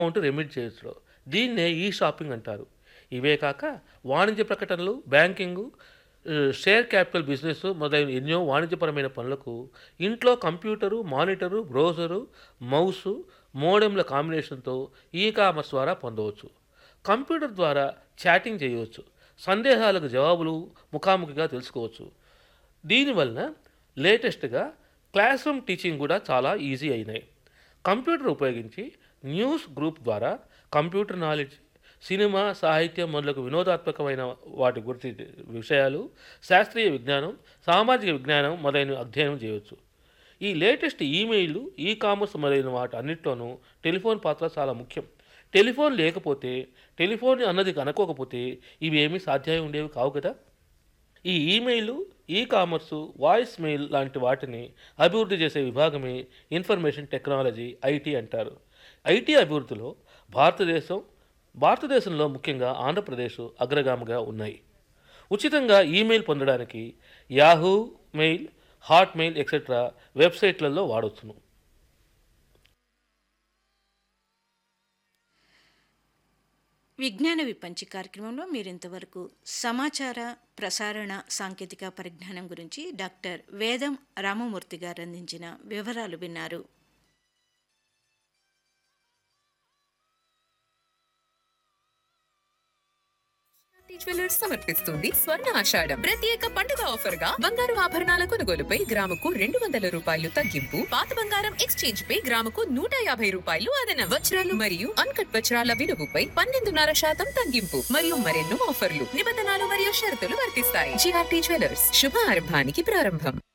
amount remit చేయొచ్చు దీన్నే ఈ షాపింగ్ అంటారు ఇవే కాక వాణిజ్య ప్రకటనలు బ్యాంకింగు ఆ, షేర్ క్యాపిటల్ బిజినెస్ మొదలైన ఎన్నో వాణిజ్యపరమైన పనులకు ఇంట్లో కంప్యూటరు మానిటరు బ్రౌజరు మౌసు మోడెంల కాంబినేషన్తో ఈ కామర్స్ ద్వారా పొందవచ్చు కంప్యూటర్ ద్వారా చాటింగ్ చేయవచ్చు సందేహాలకు జవాబులు ముఖాముఖిగా తెలుసుకోవచ్చు దీనివలన లేటెస్ట్గా క్లాస్ రూమ్ టీచింగ్ కూడా చాలా ఈజీ అయినాయి కంప్యూటర్ ఉపయోగించి న్యూస్ గ్రూప్ ద్వారా కంప్యూటర్ నాలెడ్జ్ సినిమా సాహిత్యం మొదలగు వినోదాత్మకమైన వాటి గురించి విషయాలు శాస్త్రీయ విజ్ఞానం సామాజిక విజ్ఞానం మొదలైన అధ్యయనం చేయవచ్చు ఈ లేటెస్ట్ ఈమెయిల్ ఈ కామర్స్ మొదలైన వాటి అన్నిట్లోనూ టెలిఫోన్ పాత్ర చాలా ముఖ్యం టెలిఫోన్ లేకపోతే టెలిఫోన్ అన్నది కనుక్కోకపోతే ఇవి ఏమీ సాధ్యం ఉండేవి కావు కదా ఈ ఈమెయిల్ ఈ కామర్సు వాయిస్ మెయిల్ లాంటి వాటిని అభివృద్ధి చేసే విభాగమే ఇన్ఫర్మేషన్ టెక్నాలజీ ఐటీ అంటారు ఐటీ అభివృద్ధిలో భారతదేశం భారతదేశంలో ముఖ్యంగా ఆంధ్రప్రదేశ్ అగ్రగామిగా ఉన్నాయి ఉచితంగా ఈమెయిల్ పొందడానికి Yahoo mail Hotmail etcetera వెబ్సైట్లలో వాడవచ్చును విజ్ఞాన విపంచి కార్యక్రమంలో మీరు ఇంతవరకు సమాచార ప్రసారణ సాంకేతిక పరిజ్ఞానం గురించి డాక్టర్ వేదం రామమూర్తి గారు అందించిన వివరాలు విన్నారు జ్యువెలర్స్ సమర్పిస్తుంది స్వర్ణ ఆషాఢం ప్రత్యేక పండుగ ఆఫర్ గా బంగారు ఆభరణాల కొనుగోలుపై గ్రాముకు రెండు వందల రూపాయలు తగ్గింపు పాత బంగారం ఎక్స్చేంజ్ పై గ్రాముకు నూట యాభై రూపాయలు అదన వజ్రాలు మరియు అన్కట్ వజ్రాల విలువపై పన్నెండున్నర శాతం తగ్గింపు మరియు మరెన్నో ఆఫర్లు నిబంధనలు మరియు షరతులు వర్తిస్తాయి జిఆర్టీ జ్యువెలర్స్ శుభ ఆరంభానికి ప్రారంభం